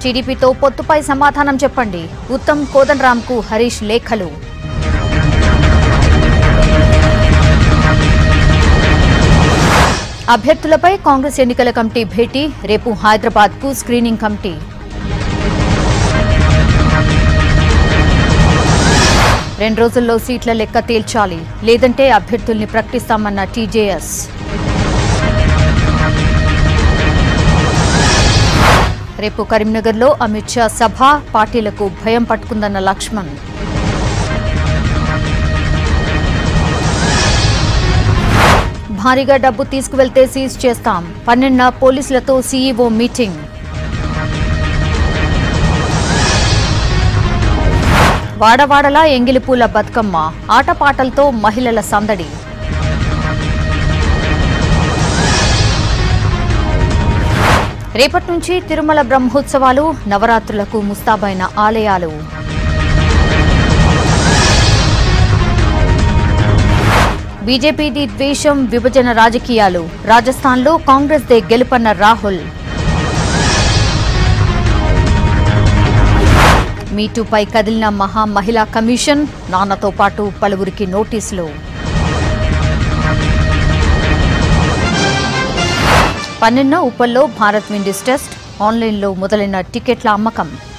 టీడీపీతో పొత్తుపై సమాధానం చెప్పండి ఉత్తమ్ కోదండరాంకు హరీష్ లేఖలు అభ్యర్థులపై కాంగ్రెస్ ఎన్నికల కమిటీ భేటీ రేపు హైదరాబాద్కు స్క్రీనింగ్ కమిటీ రెండు రోజుల్లో సీట్ల లెక్క తేల్చాలి లేదంటే అభ్యర్థుల్ని ప్రకటిస్తామన్న టీజేఎస్ రేపు కరీంనగర్లో అమిత్ షా సభ పార్టీలకు భయం పట్టుకుందన్న లక్ష్మణ్ భారీగా డబ్బు తీసుకువెళ్తే సీజ్ చేస్తాం పన్నెండున పోలీసులతో సీఈఓ మీటింగ్ వాడవాడలా ఎంగిలిపూల బతుకమ్మ ఆటపాటలతో మహిళల సందడి రేపటి నుంచి తిరుమల బ్రహ్మోత్సవాలు నవరాత్రులకు ముస్తాబైన ఆలయాలు బీజేపీది ద్వేషం విభజన రాజకీయాలు రాజస్థాన్లో కాంగ్రెస్ దే గెలుపన్న రాహుల్ మీటూపై కదిలిన మహా మహిళా కమిషన్ నాన్నతో పాటు పలువురికి నోటీసులు పన్నెండున ఉప్పల్లో భారత్ విండీస్ టెస్ట్ ఆన్లైన్లో మొదలైన టికెట్ల అమ్మకం